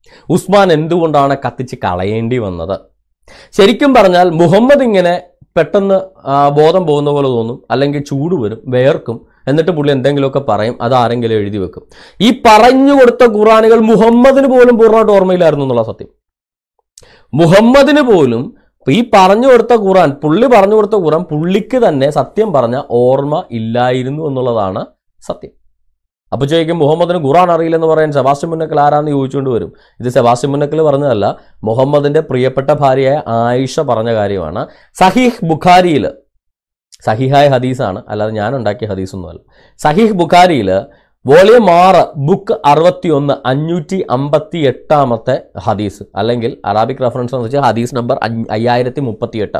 ഉസ്മാൻ എന്തുകൊണ്ടാണ് കത്തിച്ച് കളയേണ്ടി വന്നത് ശരിക്കും പറഞ്ഞാൽ മുഹമ്മദ് ഇങ്ങനെ പെട്ടെന്ന് ആ, ബോധം പോകുന്ന പോലെ തോന്നും അല്ലെങ്കിൽ ചൂട് വരും വേർക്കും എന്നിട്ട് പുള്ളി എന്തെങ്കിലുമൊക്കെ പറയും അത് ആരെങ്കിലും എഴുതി വെക്കും ഈ പറഞ്ഞു കൊടുത്ത ഖുറാനുകൾ മുഹമ്മദിന് പോലും പൂർണ്ണമായിട്ട് ഓർമ്മയില്ലായിരുന്നു എന്നുള്ള സത്യം മുഹമ്മദിന് പോലും ഈ പറഞ്ഞു കൊടുത്ത ഖുറാൻ പുള്ളി പറഞ്ഞു കൊടുത്ത ഖുറാൻ പുള്ളിക്ക് തന്നെ സത്യം പറഞ്ഞ ഓർമ്മ ഇല്ലായിരുന്നു എന്നുള്ളതാണ് സത്യം അപ്പൊ ചോദിക്കും മുഹമ്മദിന് ഖുറാൻ അറിയില്ലെന്ന് പറയാൻ സെബാസ്റ്റ്യൻ മുന്നക്കൽ ആരാന്ന് ചോദിച്ചുകൊണ്ട് വരും ഇത് സെബാസ്റ്റ്യൻ മുന്നക്കൽ പറഞ്ഞതല്ല മുഹമ്മദിന്റെ പ്രിയപ്പെട്ട ഭാര്യയായ ആയിഷ പറഞ്ഞ കാര്യമാണ് സഹീഹ് ബുഖാരിയിൽ സഹിഹായ ഹദീസാണ് അല്ലാതെ ഞാൻ ഉണ്ടാക്കിയ ഹദീസൊന്നുമല്ല സഹീഹ് ബുഖാരിയിൽ വോളിയം ആറ് ബുക്ക് അറുപത്തി ഒന്ന് അഞ്ഞൂറ്റി അമ്പത്തി എട്ടാമത്തെ ഹദീസ് അല്ലെങ്കിൽ അറാബിക് റെഫറൻസ് എന്ന് വെച്ചാൽ ഹദീസ് നമ്പർ അഞ്ഞ- അയ്യായിരത്തി മുപ്പത്തി എട്ട്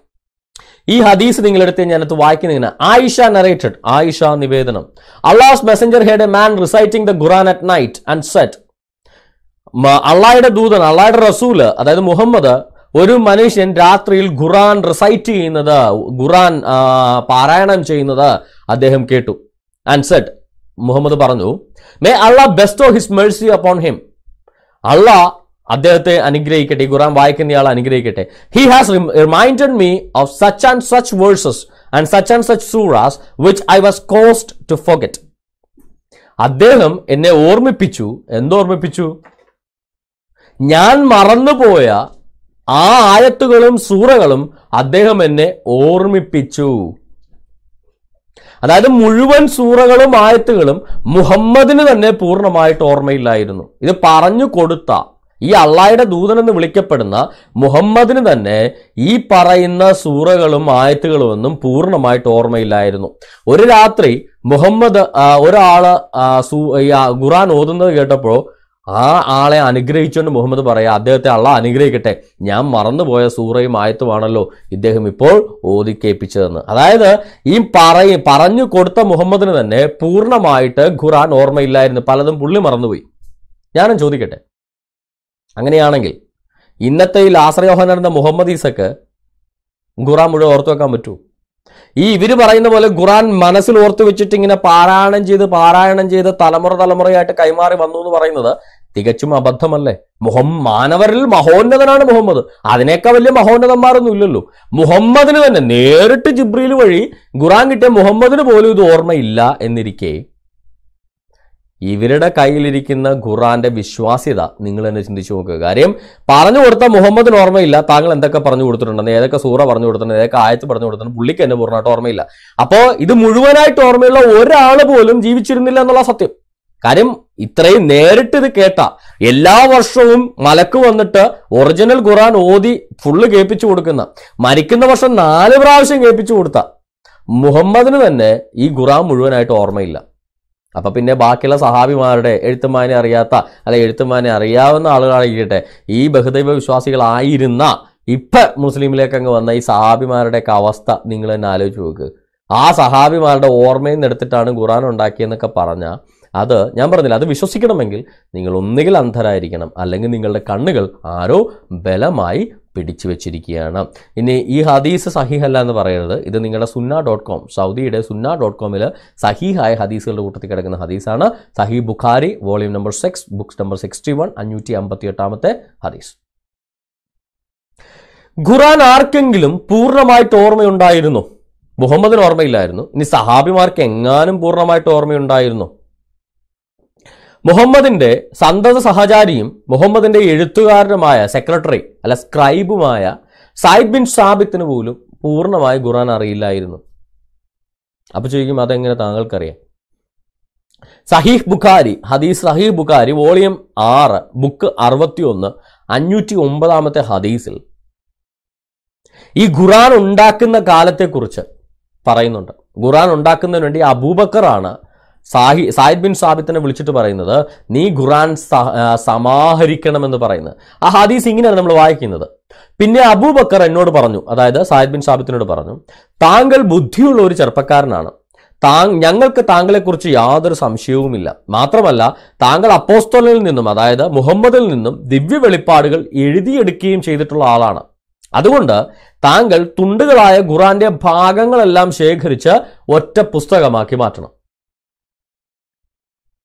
ഈ ഹദീസ് നിങ്ങളെടുത്ത് ഞാനത് വായിക്കുന്ന ആയിഷ നറേറ്റഡ് ആയിഷ നിവേദനം Allah's messenger heard a man reciting the Quran at night and said അള്ളായുടെ ദൂതൻ അള്ളായുടെ റസൂല് അതായത് മുഹമ്മദ് ഒരു മനുഷ്യൻ രാത്രിയിൽ ഖുറാൻ റിസൈറ്റ് ചെയ്യുന്നത് ഖുറാൻ ആ, പാരായണം ചെയ്യുന്നത് അദ്ദേഹം കേട്ടു ആൻഡ് സെറ്റ് മുഹമ്മദ് പറഞ്ഞു may Allah bestow his mercy upon him അള്ളാഹ് അദ്ദേഹത്തെ അനുഗ്രഹിക്കട്ടെ ഈ ഖുറാൻ വായിക്കുന്നയാൾ അനുഗ്രഹിക്കട്ടെ he has reminded me of such and such verses and such and such surahs which I was caused to forget അദ്ദേഹം എന്നെ ഓർമ്മിപ്പിച്ചു എന്തോർമ്മിപ്പിച്ചു ഞാൻ മറന്നുപോയ ആ ആയത്തുകളും സൂറകളും അദ്ദേഹം എന്നെ ഓർമ്മിപ്പിച്ചു അതായത് മുഴുവൻ സൂറകളും ആയത്തുകളും മുഹമ്മദിന് തന്നെ പൂർണ്ണമായിട്ട് ഓർമ്മയില്ലായിരുന്നു ഇത് പറഞ്ഞു കൊടുത്ത ഈ അള്ളായുടെ ദൂതൻ എന്ന് വിളിക്കപ്പെടുന്ന മുഹമ്മദിന് തന്നെ ഈ പറയുന്ന സൂറകളും ആയത്തുകളും ഒന്നും പൂർണ്ണമായിട്ട് ഓർമ്മയില്ലായിരുന്നു ഒരു രാത്രി മുഹമ്മദ് ആ, ഒരാള് ആ, സൂ- ഈ ആ ഖുറാൻ ഓതുന്നത് കേട്ടപ്പോൾ ആ ആളെ അനുഗ്രഹിച്ചുകൊണ്ട് മുഹമ്മദ് പറയാ അദ്ദേഹത്തെ അള്ളാഹ് അനുഗ്രഹിക്കട്ടെ ഞാൻ മറന്നുപോയ സൂറയും ആയത്തുമാണല്ലോ ഇദ്ദേഹം ഇപ്പോൾ ഓതിക്കേൽപ്പിച്ചതെന്ന് അതായത് ഈ പറയ പറഞ്ഞു കൊടുത്ത മുഹമ്മദിന് തന്നെ പൂർണ്ണമായിട്ട് ഖുറാൻ ഓർമ്മയില്ലായിരുന്നു പലതും പുള്ളി മറന്നുപോയി ഞാനും ചോദിക്കട്ടെ അങ്ങനെയാണെങ്കിൽ ഇന്നത്തെ ഈ ലാസറയോഹൻ എന്ന മുഹമ്മദ് ഈസക്ക് ഖുറാൻ മുഴുവൻ ഓർത്തു വെക്കാൻ പറ്റൂ ഈ ഇവര് പറയുന്ന പോലെ ഖുറാൻ മനസ്സിൽ ഓർത്തു വെച്ചിട്ട് ഇങ്ങനെ പാരായണം ചെയ്ത് പാരായണം ചെയ്ത് തലമുറ തലമുറയായിട്ട് കൈമാറി വന്നു എന്ന് പറയുന്നത് തികച്ചും അബദ്ധമല്ലേ മുഹം മാനവരിൽ മഹോന്നതനാണ് മുഹമ്മദ് അതിനേക്കാൾ വലിയ മഹോന്നതന്മാരൊന്നും ഇല്ലല്ലോ മുഹമ്മദിന് തന്നെ നേരിട്ട് ജിബ്രീൽ വഴി ഖുറാൻ കിട്ടിയ മുഹമ്മദിന് പോലും ഇത് ഓർമ്മയില്ല എന്നിരിക്കെ ഇവരുടെ കയ്യിലിരിക്കുന്ന ഖുറാന്റെ വിശ്വാസ്യത നിങ്ങൾ തന്നെ ചിന്തിച്ചു നോക്കുക കാര്യം പറഞ്ഞു കൊടുത്ത മുഹമ്മദിന് ഓർമ്മയില്ല താങ്കൾ എന്തൊക്കെ പറഞ്ഞു കൊടുത്തിട്ടുണ്ടെന്ന് ഏതൊക്കെ സൂറ പറഞ്ഞു കൊടുത്തിട്ടുണ്ട് ഏതൊക്കെ ആയത്ത് പറഞ്ഞു കൊടുത്തിട്ടുണ്ട് പുള്ളിക്ക് എന്നെ പൂർണ്ണമായിട്ട് ഓർമ്മയില്ല അപ്പോൾ ഇത് മുഴുവനായിട്ട് ഓർമ്മയുള്ള ഒരാൾ പോലും ജീവിച്ചിരുന്നില്ല എന്നുള്ള സത്യം കാര്യം ഇത്രയും നേരിട്ട് ഇത് കേട്ട എല്ലാ വർഷവും മലക്ക് വന്നിട്ട് ഒറിജിനൽ ഖുറാൻ ഓതി ഫുള്ള് കേൾപ്പിച്ചു കൊടുക്കുന്ന മരിക്കുന്ന വർഷം നാല് പ്രാവശ്യം കേൾപ്പിച്ചു കൊടുത്ത മുഹമ്മദിന് തന്നെ ഈ ഖുറാൻ മുഴുവനായിട്ട് ഓർമ്മയില്ല അപ്പൊ പിന്നെ ബാക്കിയുള്ള സഹാബിമാരുടെ എഴുത്തുമാനെ അറിയാത്ത അല്ലെ എഴുത്തുമാനെ അറിയാവുന്ന ആളുകളായിരിക്കട്ടെ ഈ ബഹുദൈവ വിശ്വാസികളായിരുന്ന ഇപ്പൊ മുസ്ലിമിലേക്ക് അങ്ങ് വന്ന ഈ സഹാബിമാരുടെയൊക്കെ അവസ്ഥ നിങ്ങൾ തന്നെ ആലോചിച്ച് നോക്ക് ആ സഹാബിമാരുടെ ഓർമ്മയിൽ നിന്ന് എടുത്തിട്ടാണ് ഖുറാൻ ഉണ്ടാക്കിയെന്നൊക്കെ പറഞ്ഞാൽ അത് ഞാൻ പറഞ്ഞില്ല അത് വിശ്വസിക്കണമെങ്കിൽ നിങ്ങൾ ഒന്നുകിൽ അന്ധരായിരിക്കണം അല്ലെങ്കിൽ നിങ്ങളുടെ കണ്ണുകൾ ആരോ ബലമായി പിടിച്ചു വെച്ചിരിക്കുകയാണ് ഇനി ഈ ഹദീസ് സഹീഹല്ല എന്ന് പറയരുത് ഇത് നിങ്ങളുടെ സുന്ന ഡോട്ട് കോം സൗദിയുടെ സുന്ന ഡോട്ട് കോമിൽ സഹീഹായ ഹദീസുകളുടെ കൂട്ടത്തിൽ കിടക്കുന്ന ഹദീസാണ് Sahih Bukhari volume number six books number sixty one അഞ്ഞൂറ്റി അമ്പത്തി എട്ടാമത്തെ ഹദീസ് ഖുറാൻ ആർക്കെങ്കിലും പൂർണ്ണമായിട്ട് ഓർമ്മയുണ്ടായിരുന്നു മുഹമ്മദിന് ഓർമ്മയില്ലായിരുന്നു ഇനി സഹാബിമാർക്ക് എങ്ങാനും പൂർണ്ണമായിട്ട് ഓർമ്മയുണ്ടായിരുന്നു മുഹമ്മദിന്റെ സന്തത സഹചാരിയും മുഹമ്മദിന്റെ എഴുത്തുകാരനുമായ സെക്രട്ടറി അല്ല സ്ക്രൈബുമായ സായിദ് ബിൻ സാബിത്തിന് പോലും പൂർണ്ണമായി ഖുറാൻ അറിയില്ലായിരുന്നു അപ്പൊ ചോദിക്കും അതെങ്ങനെ താങ്കൾക്കറിയാം സഹീഹ് ബുഖാരി ഹദീസ് സഹീഹ് ബുഖാരി വോളിയം ആറ് ബുക്ക് അറുപത്തി ഒന്ന് അഞ്ഞൂറ്റി ഒമ്പതാമത്തെ ഹദീസിൽ ഈ ഖുറാൻ ഉണ്ടാക്കുന്ന കാലത്തെക്കുറിച്ച് പറയുന്നുണ്ട് ഖുറാൻ ഉണ്ടാക്കുന്നതിന് വേണ്ടി അബൂബക്കറാണ് സാഹി സായിദ് ബിൻ സാബിത്തിനെ വിളിച്ചിട്ട് പറയുന്നത് നീ ഖുറാൻ സ- ആ, സമാഹരിക്കണമെന്ന് പറയുന്നത് ആ ഹദീസ് ഇങ്ങനെയാണ് നമ്മൾ വായിക്കുന്നത് പിന്നെ അബൂബക്കർ എന്നോട് പറഞ്ഞു അതായത് സായിദ് ബിൻ സാബിത്തിനോട് പറഞ്ഞു താങ്കൾ ബുദ്ധിയുള്ള ഒരു ചെറുപ്പക്കാരനാണ് താ ഞങ്ങൾക്ക് താങ്കളെക്കുറിച്ച് യാതൊരു സംശയവുമില്ല മാത്രമല്ല താങ്കൾ അപ്പോസ്തോലിൽ നിന്നും അതായത് മുഹമ്മദിൽ നിന്നും ദിവ്യ വെളിപ്പാടുകൾ എഴുതിയെടുക്കുകയും ചെയ്തിട്ടുള്ള ആളാണ് അതുകൊണ്ട് താങ്കൾ തുണ്ടുകളായ ഖുറാന്റെ ഭാഗങ്ങളെല്ലാം ശേഖരിച്ച് ഒറ്റ പുസ്തകമാക്കി മാറ്റണം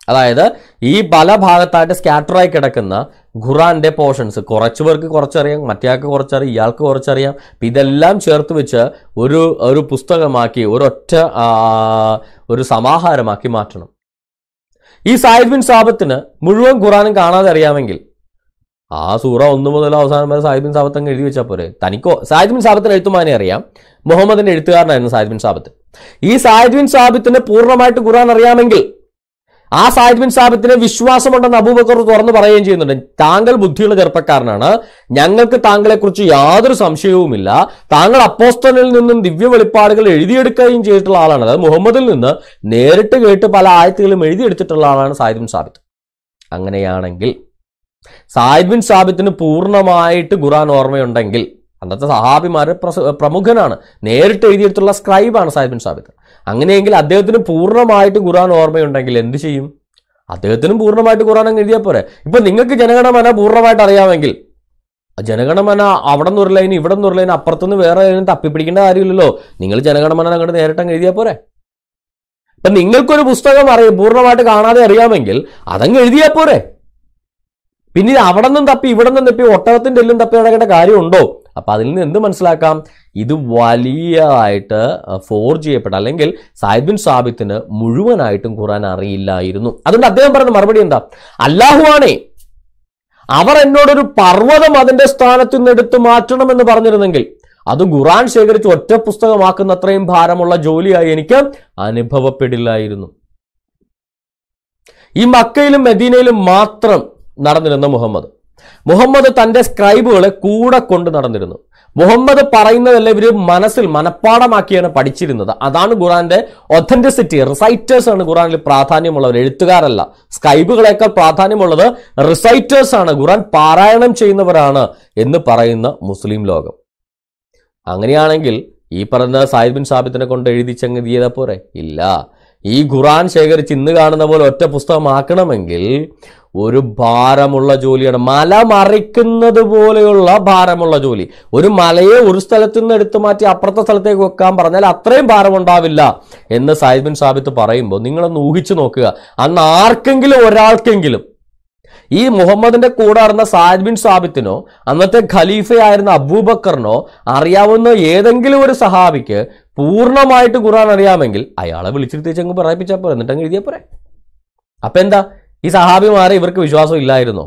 അതായത് ഈ പല ഭാഗത്തായിട്ട് സ്കാറ്ററായി കിടക്കുന്ന ഖുറാന്റെ പോർഷൻസ് കുറച്ച് പേർക്ക് കുറച്ചറിയാം മറ്റേയാൾക്ക് കുറച്ചറിയാം ഇയാൾക്ക് കുറച്ചറിയാം അപ്പൊ ഇതെല്ലാം ചേർത്ത് വെച്ച് ഒരു ഒരു പുസ്തകമാക്കി ഒരൊറ്റ ആ, ഒരു സമാഹാരമാക്കി മാറ്റണം ഈ സായിദ് ബിൻ സാബത്തിന് മുഴുവൻ ഖുറാനും കാണാതെ അറിയാമെങ്കിൽ ആ സൂറ ഒന്ന് മുതൽ അവസാനം വരെ സായിദ് ബിൻ സാബത്ത് അങ്ങ് എഴുതി വെച്ചാൽ പോരെ തനിക്കോ സായിദ് ബിൻ സാബത്തിന് എഴുത്തുമാനെ അറിയാം മുഹമ്മദിന്റെ എഴുത്തുകാരനായിരുന്നു സായിദ് ബിൻ സാബത്ത് ഈ സായിദ് ബിൻ സാബിത്തിന് പൂർണ്ണമായിട്ട് ഖുറാൻ അറിയാമെങ്കിൽ ആ സായിദ് ബിൻ സാബിത്തിന് വിശ്വാസമുണ്ടെന്ന് അബൂബക്കർ തുറന്നു പറയുകയും ചെയ്യുന്നുണ്ട് താങ്കൾ ബുദ്ധിയുള്ള ചെറുപ്പക്കാരനാണ് ഞങ്ങൾക്ക് താങ്കളെ കുറിച്ച് യാതൊരു സംശയവുമില്ല താങ്കൾ അപ്പോസ്തലിൽ നിന്നും ദിവ്യ വെളിപ്പാടുകൾ എഴുതിയെടുക്കുകയും ചെയ്തിട്ടുള്ള ആളാണ് അതായത് മുഹമ്മദിൽ നിന്ന് നേരിട്ട് കേട്ട് പല ആയത്തുകളും എഴുതിയെടുത്തിട്ടുള്ള ആളാണ് സായിദ് ബിൻ സാബിത്ത് അങ്ങനെയാണെങ്കിൽ സായിദ് ബിൻ സാബിത്തിന് പൂർണ്ണമായിട്ട് ഖുറാൻ ഓർമ്മയുണ്ടെങ്കിൽ അന്നത്തെ സഹാബിമാര് പ്രസ- പ്രമുഖനാണ് നേരിട്ട് എഴുതിയെടുത്തുള്ള സ്ക്രൈബാണ് സായിദ് ബിൻ സാബിത്ത് അങ്ങനെയെങ്കിൽ അദ്ദേഹത്തിന് പൂർണ്ണമായിട്ട് ഖുറാൻ ഓർമ്മയുണ്ടെങ്കിൽ എന്ത് ചെയ്യും അദ്ദേഹത്തിനും പൂർണ്ണമായിട്ട് ഖുറാൻ അങ്ങ് എഴുതിയാൽ പോരെ ഇപ്പൊ നിങ്ങൾക്ക് ജനഗണമന പൂർണ്ണമായിട്ട് അറിയാമെങ്കിൽ ആ ജനഗണമന അവിടെ നിന്ന് ഒരു ലൈൻ ഇവിടെ നിന്ന് ഒരു ലൈൻ അപ്പുറത്തുനിന്ന് വേറെ ലൈൻ തപ്പിപ്പിടിക്കേണ്ട കാര്യമില്ലല്ലോ നിങ്ങൾ ജനഗണമന അങ്ങോട്ട് നേരിട്ട് അങ്ങ് എഴുതിയാൽ പോരെ ഇപ്പൊ നിങ്ങൾക്കൊരു പുസ്തകം അറിയാം പൂർണ്ണമായിട്ട് കാണാതെ അറിയാമെങ്കിൽ അതങ്ങ് എഴുതിയാൽ പോരെ പിന്നെ ഇത് അവിടെ നിന്നും തപ്പി ഇവിടെ നിന്നും തപ്പി ഒട്ടകത്തിന്റെ എല്ലും തപ്പി നടക്കേണ്ട കാര്യമുണ്ടോ അപ്പൊ അതിൽ നിന്ന് എന്ത് മനസ്സിലാക്കാം ഇത് വലിയതായിട്ട് ഫോർ ചെയ്യപ്പെട്ട അല്ലെങ്കിൽ സാഹിബ് ബിൻ സാബിത്തിന് മുഴുവനായിട്ടും ഖുറാൻ അറിയില്ലായിരുന്നു അതുകൊണ്ട് അദ്ദേഹം പറഞ്ഞ മറുപടി എന്താ അല്ലാഹുവാണേ അവർ എന്നോടൊരു പർവ്വതം അതിന്റെ സ്ഥാനത്ത് നിന്ന് എടുത്തു മാറ്റണമെന്ന് പറഞ്ഞിരുന്നെങ്കിൽ അത് ഖുറാൻ ശേഖരിച്ച് ഒറ്റ പുസ്തകമാക്കുന്ന അത്രയും ഭാരമുള്ള ജോലിയായി എനിക്ക് അനുഭവപ്പെടില്ലായിരുന്നു ഈ മക്കയിലും മെദീനയിലും മാത്രം നടന്നിരുന്ന മുഹമ്മദ് മുഹമ്മദ് തന്റെ സ്ക്രൈബുകളെ കൂടെ കൊണ്ട് നടന്നിരുന്നു മുഹമ്മദ് പറയുന്നതെല്ലാം ഇവര് മനസ്സിൽ മനഃപ്പാടമാക്കിയാണ് പഠിച്ചിരുന്നത് അതാണ് ഖുറാന്റെ ഒത്തന്റിസിറ്റി റിസൈറ്റേഴ്സ് ആണ് ഖുറാനിൽ പ്രാധാന്യമുള്ളവർ എഴുത്തുകാരല്ല സ്ക്രൈബുകളേക്കാൾ പ്രാധാന്യമുള്ളത് റിസൈറ്റേഴ്സ് ആണ് ഖുറാൻ പാരായണം ചെയ്യുന്നവരാണ് എന്ന് പറയുന്ന മുസ്ലിം ലോകം അങ്ങനെയാണെങ്കിൽ ഈ പറഞ്ഞ സാഹിബ് ബിൻ സാബിത്തിനെ കൊണ്ട് എഴുതിച്ചങ്ങ് ചെയ്താൽ പോരെ ഇല്ല ഈ ഖുറാൻ ശേഖരിച്ച് ഇന്ന് കാണുന്ന പോലെ ഒറ്റ പുസ്തകമാക്കണമെങ്കിൽ ഒരു ഭാരമുള്ള ജോലിയാണ് മല മറിക്കുന്നത് പോലെയുള്ള ഭാരമുള്ള ജോലി ഒരു മലയെ ഒരു സ്ഥലത്ത് നിന്ന് എടുത്തു മാറ്റി അപ്പുറത്തെ സ്ഥലത്തേക്ക് വെക്കാൻ പറഞ്ഞാൽ അത്രയും ഭാരമുണ്ടാവില്ല എന്ന് സാഹിബ് ബിൻ സാബിത്ത് പറയുമ്പോൾ നിങ്ങളൊന്ന് ഊഹിച്ചു നോക്കുക അന്ന് ആർക്കെങ്കിലും ഒരാൾക്കെങ്കിലും ഈ മുഹമ്മദിന്റെ കൂടെ നടന്ന സാഹിബ് ബിൻ സാബിത്തിനോ അന്നത്തെ ഖലീഫയായിരുന്ന അബൂബക്കറിനോ അറിയാവുന്ന ഏതെങ്കിലും ഒരു സഹാബിക്ക് പൂർണ്ണമായിട്ട് ഖുറാൻ അറിയാമെങ്കിൽ അയാളെ വിളിച്ചിരുത്തിച്ചങ്ങ് പറയിപ്പിച്ചാൽ പോരെ എന്നിട്ട് അങ്ങ് എഴുതിയാൽ പോരെ അപ്പൊ എന്താ ഈ സഹാബിമാരെ ഇവർക്ക് വിശ്വാസം ഇല്ലായിരുന്നോ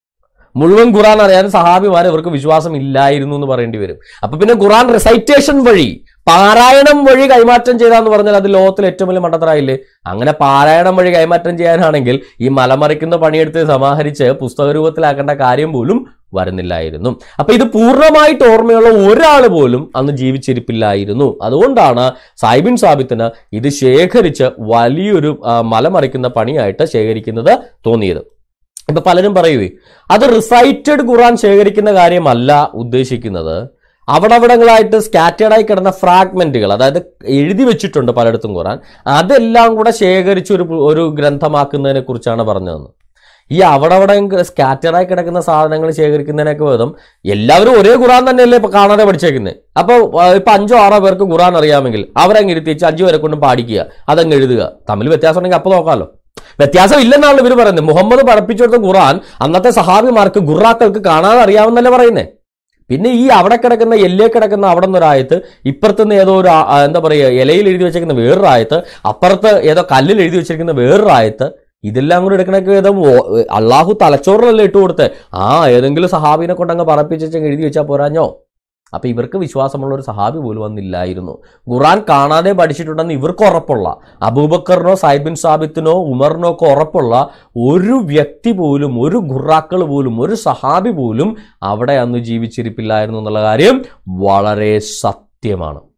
മുഴുവൻ ഖുറാൻ അറിയാൻ സഹാബിമാരെ ഇവർക്ക് വിശ്വാസം ഇല്ലായിരുന്നു എന്ന് പറയേണ്ടി വരും അപ്പൊ പിന്നെ ഖുറാൻ റിസൈറ്റേഷൻ വഴി പാരായണം വഴി കൈമാറ്റം ചെയ്താന്ന് പറഞ്ഞാൽ അത് ലോകത്തിൽ ഏറ്റവും വലിയ മണ്ടത്തരായില്ലേ അങ്ങനെ പാരായണം വഴി കൈമാറ്റം ചെയ്യാനാണെങ്കിൽ ഈ മലമറിക്കുന്ന പണിയെടുത്ത് സമാഹരിച്ച് പുസ്തക രൂപത്തിലാക്കേണ്ട കാര്യം പോലും വരുന്നില്ലായിരുന്നു അപ്പൊ ഇത് പൂർണ്ണമായിട്ട് ഓർമ്മയുള്ള ഒരാൾ പോലും അന്ന് ജീവിച്ചിരിപ്പില്ലായിരുന്നു അതുകൊണ്ടാണ് സായിബിൻ സാബിത്തിന് ഇത് ശേഖരിച്ച് വലിയൊരു ആ, മലമറിക്കുന്ന പണിയായിട്ട് ശേഖരിക്കുന്നത് തോന്നിയത് ഇപ്പൊ പലരും പറയുവേ അത് റിസൈറ്റഡ് ഖുറാൻ ശേഖരിക്കുന്ന കാര്യമല്ല ഉദ്ദേശിക്കുന്നത് അവിടവിടങ്ങളായിട്ട് സ്കാറ്റേഡായി കിടന്ന ഫ്രാഗ്മെന്റുകൾ അതായത് എഴുതി വെച്ചിട്ടുണ്ട് പലയിടത്തും ഖുറാൻ അതെല്ലാം കൂടെ ശേഖരിച്ച് ഒരു പു- ഒരു ഗ്രന്ഥമാക്കുന്നതിനെ കുറിച്ചാണ് പറഞ്ഞതെന്ന് ഈ അവിടെ അവിടെ സ്കാറ്ററായി കിടക്കുന്ന സാധനങ്ങൾ ശേഖരിക്കുന്നതിനൊക്കെ വേദം എല്ലാവരും ഒരേ ഖുറാൻ തന്നെയല്ലേ ഇപ്പൊ കാണാതെ പഠിച്ചേക്കുന്നത് അപ്പൊ ആ, ഇപ്പൊ അഞ്ചോ ആറോ പേർക്ക് ഖുറാൻ അറിയാമെങ്കിൽ അവരങ്ങ് ഇരുത്തിച്ച് അഞ്ചു പേരെ കൊണ്ടും പാടിക്കുക അതങ്ങ് എഴുതുക തമ്മിൽ വ്യത്യാസം ഉണ്ടെങ്കിൽ അപ്പൊ നോക്കാമല്ലോ വ്യത്യാസം ഇല്ലെന്നാണ് ഇവർ പറയുന്നത് മുഹമ്മദ് പഠിപ്പിച്ചു കൊടുത്ത ഖുറാൻ അന്നത്തെ സഹാബിമാർക്ക് ഗുറാക്കൾക്ക് കാണാതെ അറിയാമെന്നല്ലേ പറയുന്നത് പിന്നെ ഈ അവിടെ കിടക്കുന്ന എല്ലേ കിടക്കുന്ന അവിടെ നിന്നൊരായത്ത് ഇപ്പുറത്തുനിന്ന് ഏതോ ഒരു ആ- ആ, എന്താ പറയുക ഇലയിൽ എഴുതി വെച്ചിരിക്കുന്ന വേറൊരു ആയത്ത് അപ്പുറത്ത് ഏതോ കല്ലിൽ എഴുതി വെച്ചിരിക്കുന്ന വേറൊരു ആയത്ത് ഇതെല്ലാം കൂടി എടുക്കണൊക്കെ ഏതോ ഓ- അള്ളാഹു തലച്ചോറിലല്ലേ ഇട്ട് കൊടുത്ത് ആ ഏതെങ്കിലും സഹാബിനെ കൊണ്ട് അങ്ങ് പറപ്പിച്ച് എഴുതി വെച്ചാൽ പോരാഞ്ഞോ അപ്പൊ ഇവർക്ക് വിശ്വാസമുള്ള ഒരു സഹാബി പോലും വന്നില്ലായിരുന്നു ഖുറാൻ കാണാതെ പഠിച്ചിട്ടുണ്ടെന്ന് ഇവർക്ക് ഉറപ്പുള്ള അബൂബക്കറിനോ സാഹിബിൻ സാബിത്തിനോ ഉമറിനോ ഒക്കെ ഉറപ്പുള്ള ഒരു വ്യക്തി പോലും ഒരു ഖുറാക്കൾ പോലും ഒരു സഹാബി പോലും അവിടെ അന്ന് ജീവിച്ചിരിപ്പില്ലായിരുന്നു എന്നുള്ള കാര്യം വളരെ സത്യമാണ്